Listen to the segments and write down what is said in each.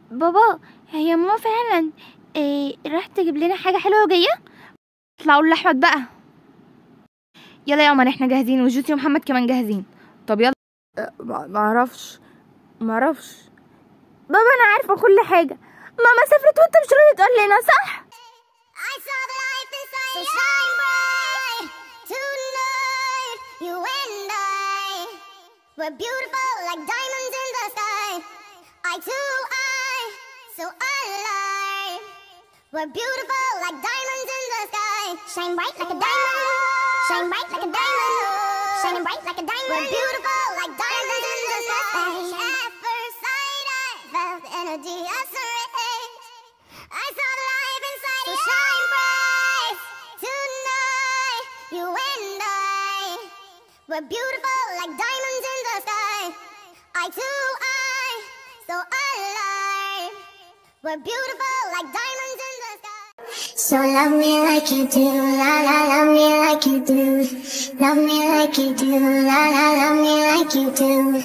بابا هي ماما فعلا إيه راح تجيب لنا حاجة حلوة وجاية اطلعوا لأحمد بقى يلا يا عمر احنا جاهزين وجوتي ومحمد كمان جاهزين طب يلا ما اعرفش ما اعرفش بابا انا عارفة كل حاجة ماما سافرت وانت مش راضي تقول لنا صح I saw the light inside so shine bright tonight. You and I were beautiful like diamonds in the sky. Eye to eye, so alive. We're beautiful like diamonds in the sky. Shine bright like a diamond. Shine bright like a diamond. Shining bright like a diamond. We're beautiful like diamonds in the sky. At first sight, I felt the energy of sun rays. I saw the light inside so shine bright tonight. You and I were beautiful like diamonds in the sky. Eye to eye, so alive. We're beautiful like diamonds in the sky. So love me like you do, la la, love me like you do. Love me like you do, la la, love me like you do.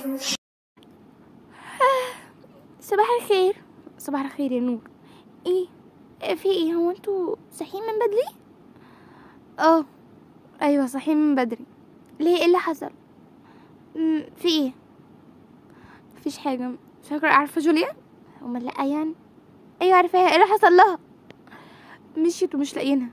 صباح الخير صباح الخير يا نور ايه إيه في ايه هو انتوا صاحيين من بدري اه ايوه صاحيين من بدري ليه ايه اللي حصل مم، في ايه مفيش حاجه فاكره عارفه جوليا امال لا يعني ايوه عارفاها ايه اللي حصل لها مشيت ومش لاقيينها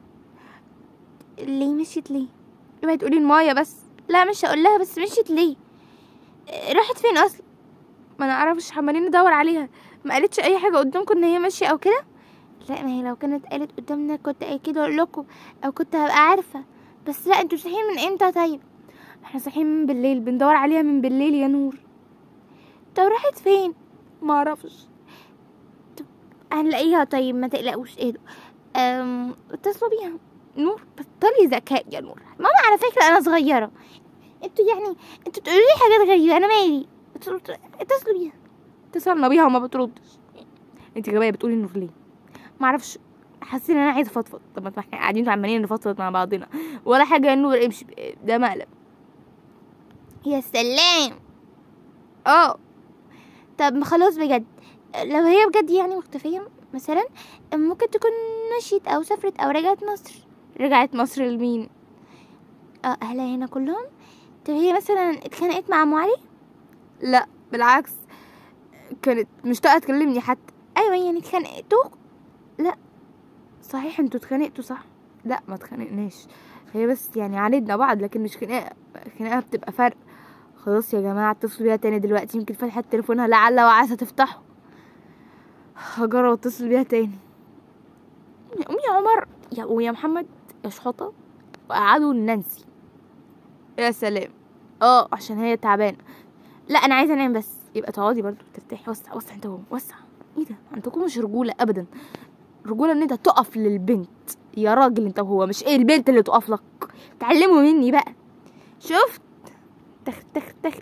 ليه مشيت ليه اوعي تقولي المايه بس لا مش هقول لها بس مشيت ليه إيه، راحت فين اصلا ما نعرفش عمالين ندور عليها ما قالتش اي حاجه قدامكم ان هي ماشيه او كده لا ما هي لو كانت قالت قدامنا كنت اكيد اقول لكم او كنت هبقى عارفه بس لا انتوا صاحيين من امتى طيب احنا صاحيين من بالليل بندور عليها من بالليل يا نور طب راحت فين ما اعرفش طب هنلاقيها طيب ما تقلقوش ايه أم... اتصلوا بيها نور بطلي ذكاء يا نور ماما على فكره انا صغيره انتوا يعني انتوا تقولوا لي حاجات غريبه انا مالي اتصلوا اتصلوا بيها اتصلنا بيها وما بتردش انت غبيه بتقولي نور ليه ما اعرفش حاسس ان انا عايزه افضفض طب ما احنا قاعدين عمالين نفضفض مع بعضنا ولا حاجه يا نور امشي ده مقلب يا سلام اه طب ما خلاص بجد لو هي بجد يعني مختفيه مثلا ممكن تكون مشيت او سافرت او رجعت مصر رجعت مصر لمين اه اهلها هنا كلهم طب هي مثلا اتخانقت مع ام علي لا بالعكس كانت مشتاقه تكلمني حتى ايوه يعني اتخانقتوا لا صحيح انتوا اتخانقتوا صح لا ما اتخانقناش هي بس يعني عاندنا بعض لكن مش خناقه خناقه بتبقى فرق خلاص يا جماعه اتصلوا بيها تاني دلوقتي يمكن فتحت تليفونها لعل وعسى تفتحه هجرب اتصل بيها تاني يا ام يا عمر يا ويا محمد يا شحطه وقعدوا نانسي يا سلام اه عشان هي تعبانه لا انا عايزه انام بس يبقى تقعدي برضو ترتاحي وسع وسع انت وهو وسع ايه ده عندكم مش رجوله ابدا رجوله ان انت تقف للبنت يا راجل انت وهو مش ايه البنت اللي تقف لك تعلموا مني بقى شفت تخ تخ تخ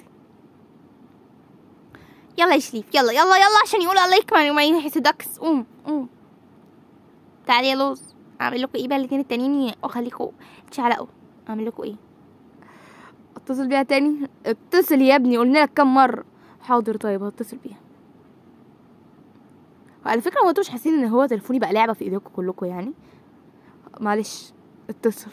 يلا يا شريف يلا يلا يلا عشان يقولوا الله يكمل وما يحسدكس قوم قوم تعالي يا لوز اعمل لكم ايه بقى الاتنين التانيين اخليكم تشعلقوا اعمل لكم ايه اتصل بيها تاني اتصل يا ابني قلنا لك كم مره حاضر طيب هتصل بيها وعلى فكره هو انتوا مش حاسين ان هو تليفوني بقى لعبه في ايديكم كلكم يعني معلش اتصل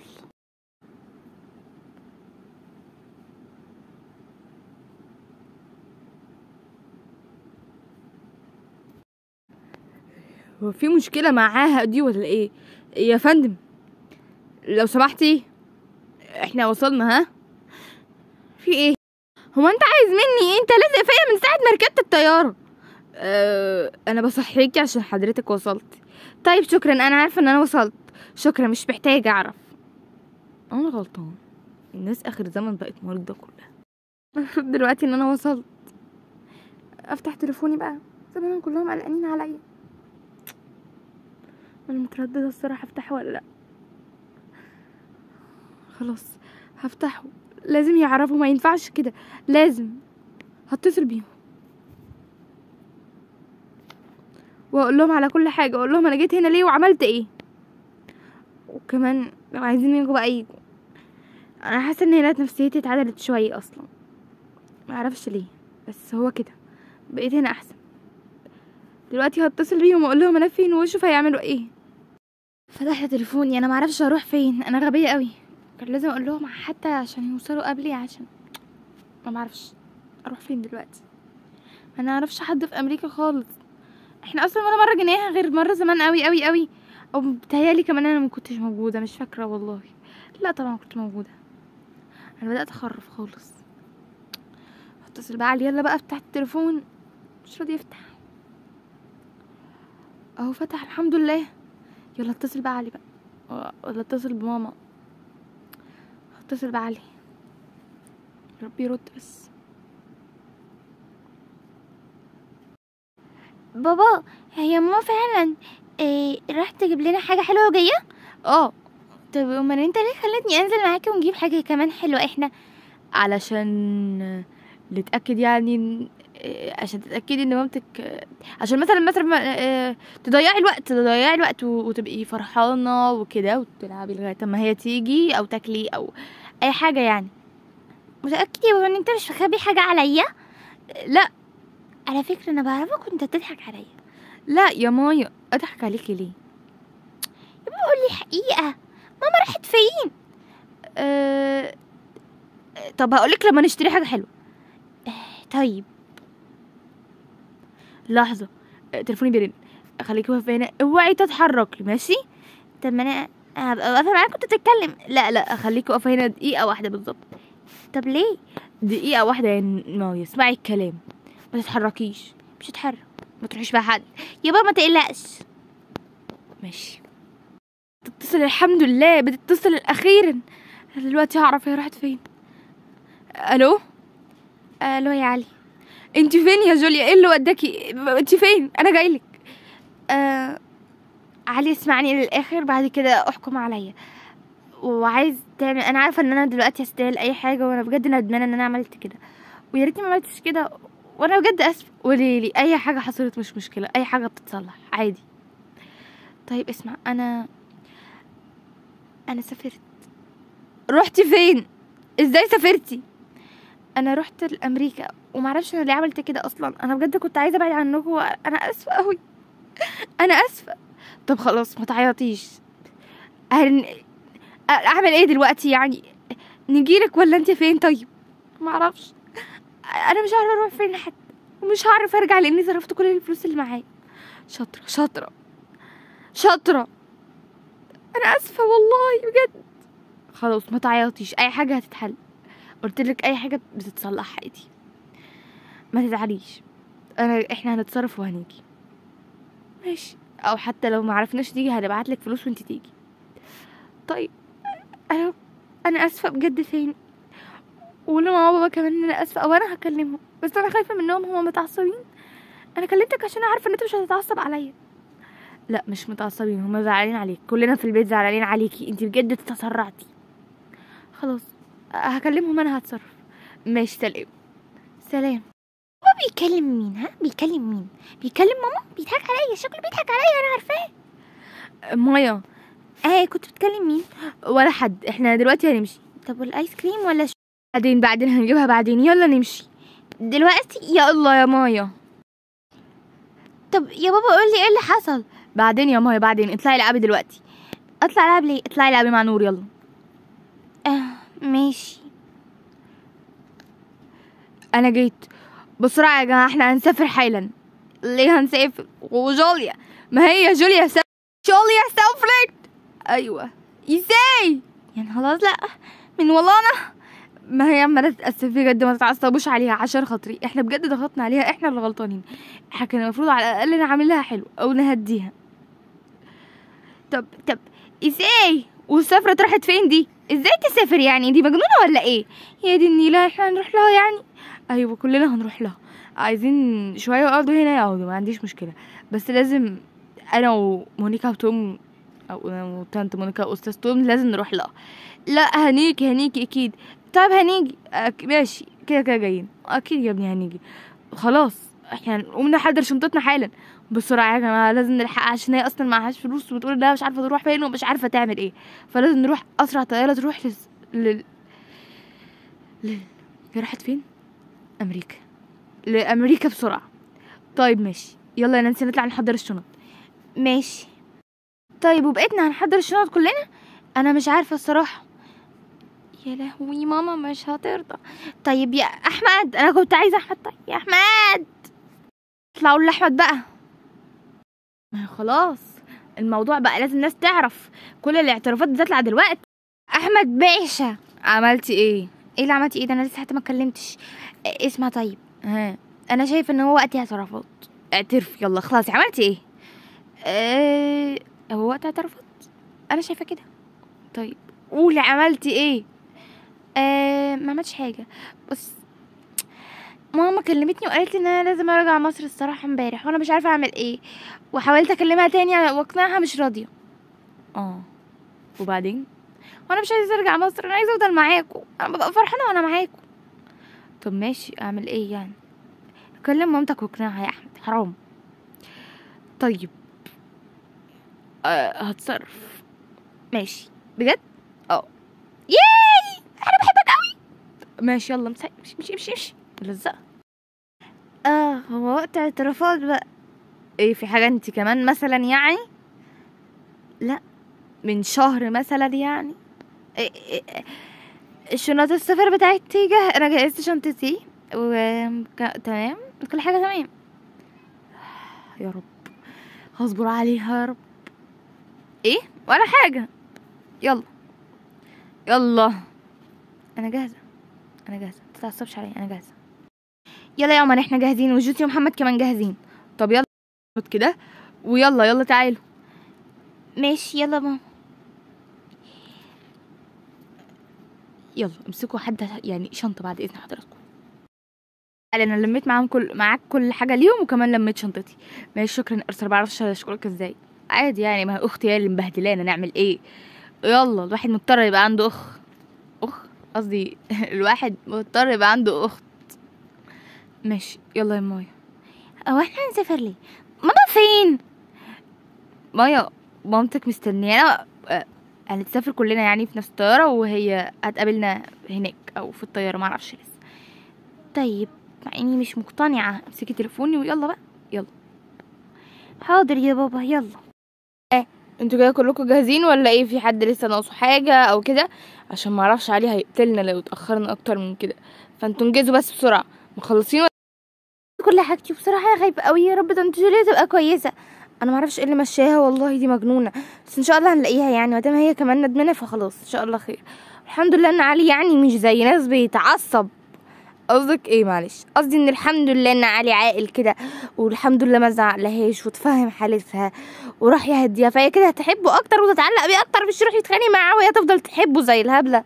هو في مشكله معاها دي ولا ايه يا فندم لو سمحتي احنا وصلنا ها في ايه هو انت عايز مني ايه انت لازق فيا من ساعه ما ركبت الطياره أه انا بصحيكي عشان حضرتك وصلت طيب شكرا انا عارفه ان انا وصلت شكرا مش محتاجه اعرف انا غلطان الناس اخر زمن بقت مريضه كلها المفروض دلوقتي ان انا وصلت افتح تليفوني بقى زمانهم كلهم قلقانين عليا انا متردده الصراحه افتحه ولا لا خلاص هفتحه لازم يعرفوا ما ينفعش كده لازم هتصل بيهم واقول لهم على كل حاجه اقول لهم انا جيت هنا ليه وعملت ايه وكمان لو عايزين يجوا بقى يجوا انا حاسه ان هنا نفسيتي اتعدلت شويه اصلا ما اعرفش ليه بس هو كده بقيت هنا احسن دلوقتي هتصل بيهم واقول لهم انا فين واشوف هيعملوا ايه فتحت تليفوني انا معرفش اروح فين انا غبيه قوي كان لازم اقول لهم حتى عشان يوصلوا قبلي عشان ما معرفش اروح فين دلوقتي انا معرفش حد في امريكا خالص احنا اصلا ولا مره جيناها غير مره زمان قوي قوي قوي او بتهيالي كمان انا ما كنتش موجوده مش فاكره والله لا طبعا كنت موجوده انا بدات اخرف خالص اتصل بقى علي يلا بقى افتح التليفون مش راضي يفتح اهو فتح الحمد لله يلا اتصل بقى علي بقى ولا اتصل بماما اتصل بقى علي يا رب يرد بس بابا هي ماما فعلا إيه راح تجيب لنا حاجة حلوة وجاية اه طب امال انت ليه خلتني انزل معاكي ونجيب حاجة كمان حلوة احنا علشان نتأكد يعني إن- إيه، عشان تتأكدي ان مامتك آه، عشان مثلا مثلا ما- آه، تضيعي الوقت تضيعي الوقت و- وتبقي فرحانة وكده وتلعبي لغاية ما هي تيجي او تاكلي او اي حاجة يعني متأكدة يا بابا ان انت مش مخبي حاجة عليا لا على فكرة انا بعرفك وانت بتضحك عليا لا يا مايا اضحك عليكي ليه يا بابا قولي حقيقة ماما راحت فين أه... طب هقولك لما نشتري حاجة حلوة طيب لحظة آه، تليفوني بيرن خليكي واقفة هنا اوعي تتحركي ماشي طب ما انا هبقى واقفة معاك كنت تتكلم لا لا خليكي واقفة هنا دقيقة واحدة بالظبط طب ليه دقيقة واحدة يا مايا اسمعي الكلام ما تتحركيش مش هتحرك ما تروحيش بقى حد يا بابا ما تقلقش ماشي تتصل الحمد لله بتتصل اخيرا أنا دلوقتي هعرف هي راحت فين الو الو يا علي انت فين يا جوليا ايه اللي وداكي انت فين انا جايلك آه علي اسمعني للاخر بعد كده احكم عليا وعايز تعمل انا عارفه ان انا دلوقتي استاهل اي حاجه وانا بجد ندمانه ان انا عملت كده ويا ريتني ما عملتش كده وانا بجد اسفه قولي لي اي حاجه حصلت مش مشكله اي حاجه بتتصلح عادي طيب اسمع انا انا سافرت رحتي فين ازاي سافرتي انا رحت لامريكا ومعرفش انا ليه عملت كده اصلا انا بجد كنت عايزه ابعد عنكم انا اسفه قوي انا اسفه طب خلاص ما تعيطيش هن... اعمل ايه دلوقتي يعني نجيلك ولا انت فين طيب معرفش انا مش عارفه اروح فين حتى ومش هعرف ارجع لاني صرفت كل الفلوس اللي معايا شاطره شاطره شاطره انا اسفه والله بجد خلاص ما تعيطيش اي حاجه هتتحل قلت لك اي حاجه بتتصلح عادي ما تزعليش انا احنا هنتصرف وهنيجي ماشي او حتى لو ما عرفناش نيجي هنبعت لك فلوس وانت تيجي طيب انا انا اسفه بجد ثاني وقولوا ماما وبابا كمان ان انا اسفه او انا هكلمهم بس انا خايفه منهم هما متعصبين انا كلمتك عشان عارفه ان انت مش هتتعصب عليا لا مش متعصبين هما زعلانين عليك كلنا في البيت زعلانين عليكي انت بجد تسرعتي خلاص هكلمهم انا هتصرف ماشي سلام سلام هو بيكلم مين ها بيكلم مين بيكلم ماما بيضحك عليا شكله بيضحك عليا انا عارفاه مايا اه كنت بتكلم مين ولا حد احنا دلوقتي هنمشي طب والايس كريم ولا ش... بعدين بعدين هنجيبها بعدين يلا نمشي دلوقتي يا الله يا مايا طب يا بابا قول لي ايه اللي حصل بعدين يا مايا بعدين اطلعي العبي دلوقتي اطلع العب ليه اطلعي العبي مع نور يلا آه ماشي انا جيت بسرعه يا جماعه احنا هنسافر حالا ليه هنسافر وجوليا ما هي جوليا سا... جوليا سافرت ايوه ازاي يعني خلاص لا من والله انا ما هي عماله تتاسف بجد ما تتعصبوش عليها عشان خاطري احنا بجد ضغطنا عليها احنا اللي غلطانين احنا كان المفروض على الاقل نعمل لها حلو او نهديها طب طب ازاي والسفرة راحت فين دي ازاي تسافر يعني دي مجنونه ولا ايه هي دي النيله احنا هنروح لها يعني ايوه كلنا هنروح لها عايزين شويه يقعدوا هنا يقعدوا ما عنديش مشكله بس لازم انا ومونيكا وتوم او وتانت مونيكا واستاذ توم لازم نروح لها لا هنيجي هنيجي اكيد طيب هنيجي أك... ماشي كده كده جايين اكيد يا ابني هنيجي خلاص احنا نقوم نحضر شنطتنا حالا بسرعة يا جماعة لازم نلحقها عشان هي اصلا معهاش فلوس وبتقول انها مش عارفة تروح فين ومش عارفة تعمل ايه فلازم نروح اسرع طيارة تروح لس... لل لل هي راحت فين؟ امريكا لامريكا بسرعة طيب ماشي يلا يا نانسي نطلع نحضر الشنط ماشي طيب وبقيتنا هنحضر الشنط كلنا انا مش عارفه الصراحه يا لهوي ماما مش هترضى طيب يا احمد انا كنت عايزه احمد طيب يا احمد اطلع قول لاحمد بقى ما هي خلاص الموضوع بقى لازم الناس تعرف كل الاعترافات بتطلع دلوقتي احمد باشا عملتي ايه ايه اللي عملتي ايه ده انا لسه حتى ما اتكلمتش إيه اسمع طيب ها انا شايفه ان هو وقت اعترافات اعترف يلا خلاص عملتي ايه اه هو وقت اعترافات انا شايفه كده طيب قولي عملتي ايه آه ما عملتش حاجه بس ماما كلمتني وقالت لي ان انا لازم ارجع مصر الصراحه امبارح وانا مش عارفه اعمل ايه وحاولت اكلمها تاني واقنعها مش راضيه اه وبعدين وانا مش عايزه ارجع مصر انا عايزه افضل معاكم انا ببقى فرحانه وانا معاكم طب ماشي اعمل ايه يعني كلم مامتك واقنعها يا احمد حرام طيب أه هتصرف ماشي بجد اه ياي انا بحبك قوي ماشي يلا امسك امشي امشي امشي امشي ملزقه اه هو وقت اعترافات بقى ايه في حاجه انت كمان مثلا يعني لا من شهر مثلا يعني إيه إيه إيه. الشنط السفر بتاعتي جه انا جهزت شنطتي و ك- تمام كل حاجه تمام يا رب هصبر عليها يا رب ايه ولا حاجه يلا يلا انا جاهزه انا جاهزه متتعصبش عليا انا جاهزه يلا يا عمر احنا جاهزين وجوتي ومحمد كمان جاهزين طب يلا نقعد كده ويلا يلا تعالوا ماشي يلا ماما يلا امسكوا حد يعني شنطه بعد اذن حضراتكم قال انا لميت معاهم كل معاك كل حاجه ليهم وكمان لميت شنطتي ماشي شكرا ارسل بعرفش اشكرك ازاي عادي يعني ما هي اختي هي اللي مبهدلانا نعمل ايه يلا الواحد مضطر يبقى عنده اخ اخ قصدي الواحد مضطر يبقى عنده اخت ماشي يلا يا مايا هو احنا هنسافر ليه ماما فين مايا مامتك مستنيانا آه، هنتسافر كلنا يعني في نفس الطيارة وهي هتقابلنا هناك أو في الطيارة معرفش لسه طيب مع إني مش مقتنعة امسكي تليفوني ويلا بقى يلا حاضر يا بابا يلا ايه انتوا كده كلكم جاهزين ولا ايه في حد لسه ناقصه حاجة او كده عشان معرفش عليه هيقتلنا لو اتأخرنا اكتر من كده فانتوا انجزوا بس بسرعة مخلصين ولا كل حاجتي بصراحة يا خايفة قوي يا رب ده انت جوليا تبقى كويسة انا معرفش ايه اللي مشاها والله دي مجنونة بس ان شاء الله هنلاقيها يعني ما دام هي كمان ندمانة فخلاص ان شاء الله خير الحمد لله ان علي يعني مش زي ناس بيتعصب قصدك ايه معلش قصدي ان الحمد لله ان علي عاقل كده والحمد لله ما زعلهاش وتفهم حالتها وراح يهديها فهي كده هتحبه اكتر وتتعلق بيه اكتر مش يروح يتخانق معاه وهي تفضل تحبه زي الهبله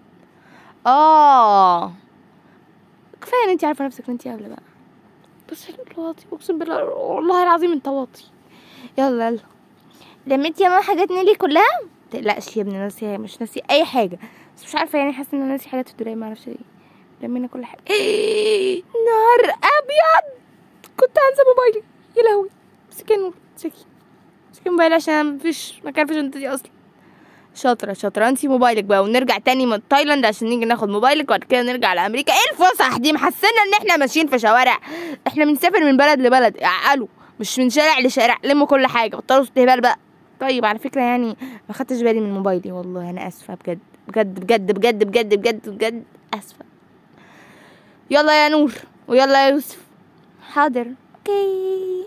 اه كفايه ان انت عارفه نفسك ان انت هبله بقى بس الواطي اقسم بالله والله العظيم انت واطي يلا يلا لميت يا ماما حاجات نيلي كلها متقلقش يا ابني ناسي مش ناسي اي حاجه بس مش عارفه يعني حاسه ان انا ناسي حاجات في الدولاب ما اعرفش ايه لمينا كل حاجه نهار ابيض كنت هنسى موبايلي يا لهوي مسكين نور مسكين مسكين موبايلي عشان مفيش مكان في شنطتي اصلا شاطرة شاطرة انتي موبايلك بقى ونرجع تاني من تايلاند عشان نيجي ناخد موبايلك وبعد كده نرجع لامريكا ايه الفسح دي محسنا ان احنا ماشيين في شوارع احنا بنسافر من بلد لبلد اعقلوا مش من شارع لشارع لموا كل حاجة بطلوا استهبال بقى طيب على فكرة يعني ما خدتش بالي من موبايلي والله انا اسفة بجد بجد بجد بجد بجد بجد بجد اسفة يلا يا نور ويلا يا يوسف حاضر اوكي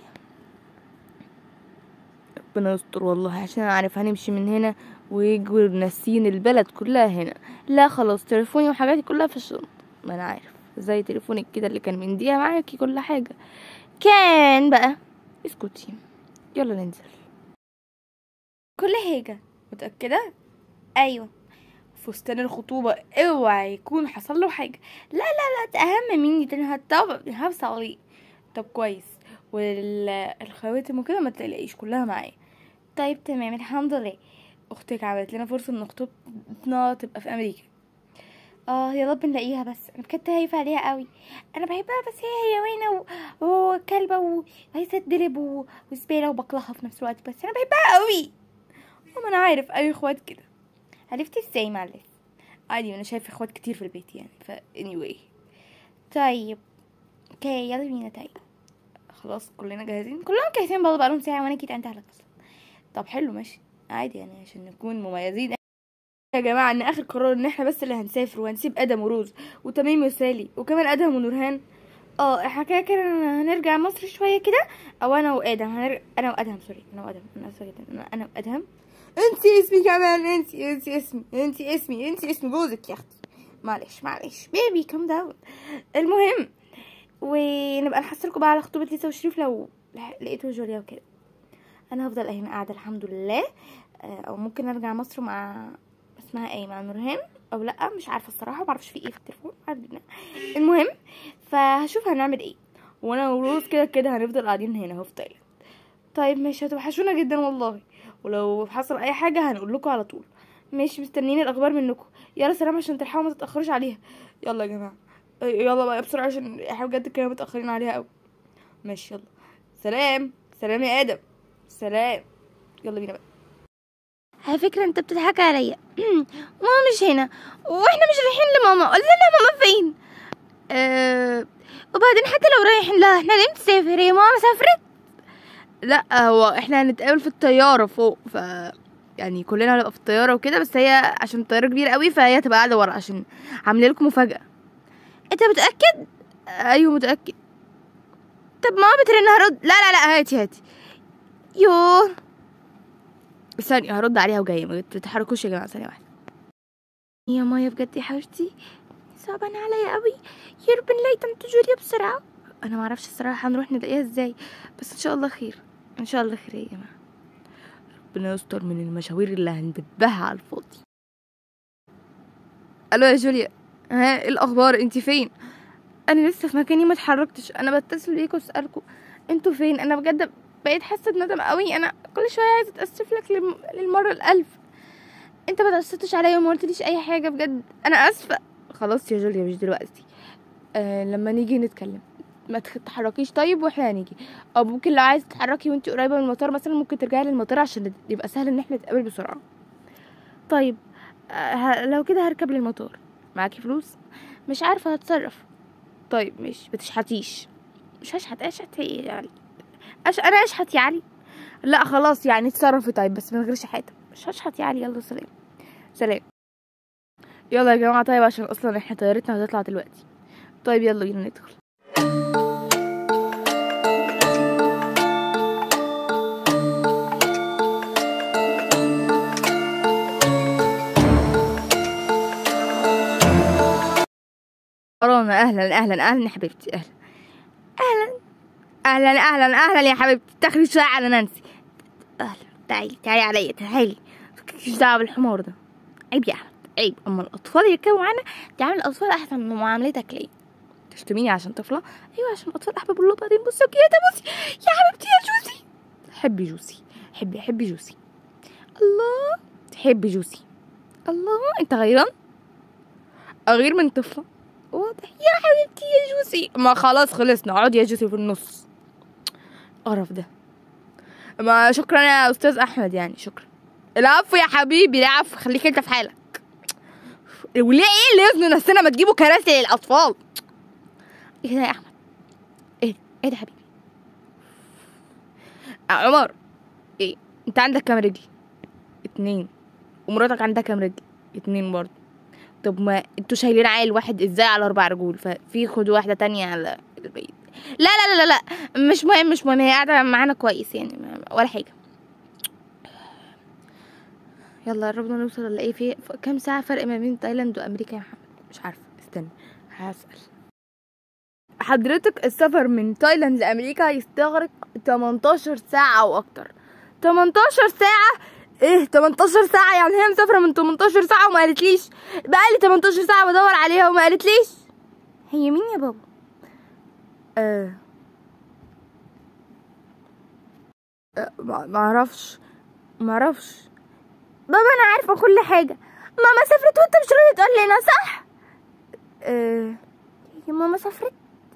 ربنا يستر والله عشان اعرف هنمشي من هنا ويجوا ناسين البلد كلها هنا لا خلاص تليفوني وحاجاتي كلها في الشنطة ما انا عارف زي تليفونك كده اللي كان من دقيقة معاكي كل حاجة كان بقى اسكتي يلا ننزل كل حاجة متأكدة ايوه فستان الخطوبة اوعى يكون حصل له حاجة لا لا لا ده اهم مني ده انا هتطبق هبص عليه طب كويس والخواتم وكده ما تقلقيش كلها معايا طيب تمام الحمد لله اختك عملت لنا فرصه ان خطوبتنا تبقى في امريكا اه يا رب نلاقيها بس انا بجد خايفه عليها قوي انا بحبها بس هي حيوانه و- وكلبه وعايزه تدلب و- وزباله وبكرهها في نفس الوقت بس انا بحبها قوي ما انا عارف اي اخوات كده عرفتي ازاي معلش عادي انا شايفه اخوات كتير في البيت يعني ف anyway طيب اوكي يلا بينا طيب خلاص كلنا جاهزين كلهم جاهزين برضه بقالهم ساعه وانا كده انتهى القصه طب حلو ماشي عادي يعني عشان نكون مميزين يا جماعه ان اخر قرار ان احنا بس اللي هنسافر وهنسيب ادم وروز وتميم وسالي وكمان ادم ونورهان اه احنا كده كده هنرجع مصر شويه كده او انا وادم هنرجع انا وادهم سوري انا وادم انا اسفه جدا انا انا وادهم انسي اسمي كمان انسي انسي اسمي انسي اسمي انسي اسم جوزك يا اختي معلش معلش بيبي كام داون المهم ونبقى نحصلكوا بقى على خطوبة ليسا وشريف لو لح- لقيتوا جوليا وكده انا هفضل هنا قاعدة الحمد لله آه، او ممكن ارجع مصر مع اسمها ايه مع نورهان او لا مش عارفة الصراحة معرفش في ايه في التليفون عارفة. المهم فهشوف هنعمل ايه وانا وروز كده كده هنفضل قاعدين هنا اهو في تايلاند طيب ماشي هتوحشونا جدا والله ولو حصل اي حاجة هنقول لكم على طول ماشي مستنيين الاخبار منكم يلا سلام عشان تلحقوا ما تتاخروش عليها يلا يا جماعه يلا بقى بسرعه عشان احنا بجد كده متاخرين عليها قوي ماشي يلا سلام سلام يا ادم سلام يلا بينا بقى على فكرة انت بتضحك عليا ماما مش هنا واحنا مش رايحين لماما قول لنا ماما فين أه وبعدين حتى لو رايحين لها احنا ليه مسافر هي ماما سافرت لا هو احنا هنتقابل في الطياره فوق ف يعني كلنا هنبقى في الطياره وكده بس هي عشان الطياره كبيره قوي فهي هتبقى قاعده ورا عشان عامله لكم مفاجاه انت متأكد ايوه متاكد طب ماما بترن هرد لا لا لا هاتي هاتي يوه ثانيه هرد عليها وجايه ما تتحركوش يا جماعه ثانيه واحده يا مايا بجد يا حبيبتي صعبان عليا قوي يا رب نلاقي طنط جوليا بسرعة انا ما اعرفش الصراحه هنروح نلاقيها ازاي بس ان شاء الله خير ان شاء الله خير يا جماعه ربنا يستر من المشاوير اللي هندبها على الفاضي الو يا جوليا ها ايه الاخبار انت فين انا لسه في مكاني ما اتحركتش انا بتصل بيكوا اسالكوا انتوا فين انا بجد بقيت حاسه بندم قوي انا كل شويه عايزه اتاسف لك للم... للمره الالف انت ما تأسفتش عليا وما قلتليش اي حاجه بجد انا اسفه خلاص يا جوليا مش دلوقتي آه لما نيجي نتكلم ما تتحركيش طيب واحنا هنيجي او ممكن لو عايزه تتحركي وانت قريبه من المطار مثلا ممكن ترجعي للمطار عشان يبقى سهل ان احنا نتقابل بسرعه طيب آه ه- لو كده هركب للمطار معاكي فلوس مش عارفه هتصرف طيب مش بتشحتيش مش هشحت اشحت ايه يعني أش... انا اشحت يا علي لا خلاص يعني اتصرفي طيب بس من غير شحاته مش هشحت يا علي يلا سلام سلام يلا يا جماعه طيب عشان اصلا احنا طيارتنا هتطلع دلوقتي طيب يلا بينا ندخل رنا اهلا اهلا اهلا يا حبيبتي اهلا اهلا اهلا اهلا اهلا يا حبيبتي تاخدي شويه على نانسي اهلا تعالي تعالي عليا تعالي مش دعوه بالحمار ده عيب يا احمد عيب اما الاطفال يركبوا معانا تعامل الاطفال احسن من معاملتك ليه تشتميني عشان طفله ايوه عشان الاطفال احباب الله بعدين بصي كده بصي يا حبيبتي يا جوسي حبي جوسي حبي حبي جوسي الله تحبي جوسي الله انت غيران اغير من طفله واضح يا حبيبتي يا جوسي ما خلاص خلصنا اقعدي يا جوسي في النص قرف ده ما شكرا يا استاذ احمد يعني شكرا العفو يا حبيبي العفو خليك انت في حالك وليه ايه اللي يزنوا نفسنا ما تجيبوا كراسي للاطفال ايه ده يا احمد ايه ايه ده يا حبيبي آه، عمر ايه انت عندك كام رجل اتنين ومراتك عندها كام رجل اتنين برضه طب ما انتوا شايلين عيل واحد ازاي على اربع رجول ففي خدوا واحده تانية على البيت لا لا لا لا لا مش مهم مش مهم هي قاعده معانا كويس يعني ما- ولا حاجه يلا قربنا نوصل ولا ايه في في كام ساعه فرق ما بين تايلاند وامريكا يا محمد مش عارفه استنى هسال حضرتك السفر من تايلاند لامريكا يستغرق 18 ساعه او اكتر 18 ساعه ايه 18 ساعه يعني هي مسافره من 18 ساعه وما قالتليش بقالي 18 ساعه بدور عليها وما قالتليش هي مين يا بابا آه. آه، ما ما اعرفش ما اعرفش بابا انا عارفه كل حاجه ماما سافرت وانت مش راضي تقول لنا صح آه. يا ماما سافرت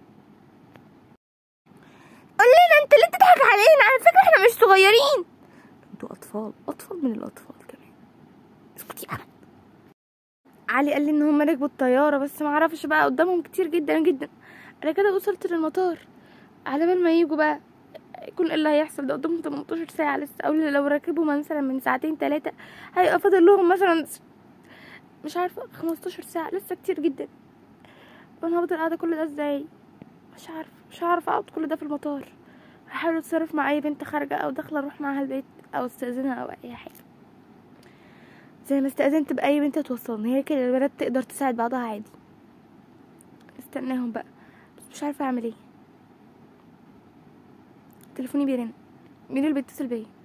قول لنا انت ليه بتضحك علينا على فكره احنا مش صغيرين انتوا اطفال اطفال من الاطفال كمان اسكتي يا احمد علي قال لي ان هم ركبوا الطياره بس ما اعرفش بقى قدامهم كتير جدا جدا انا كده وصلت للمطار على بال ما يجوا بقى يكون ايه اللي هيحصل ده قدامهم 18 ساعة لسه او لو ركبوا مثلا من ساعتين تلاتة هيبقى فاضل لهم مثلا مش عارفة 15 ساعة لسه كتير جدا وانا هفضل قاعدة كل ده ازاي مش عارفة مش هعرف اقعد كل ده في المطار هحاول اتصرف مع اي بنت خارجة او داخلة اروح معاها البيت او استأذنها او اي حاجة زي ما استأذنت بأي بنت توصلني هي كده البنات تقدر تساعد بعضها عادي استناهم بقى بس مش عارفة اعمل ايه تليفوني بيرن مين اللي بيتصل بيا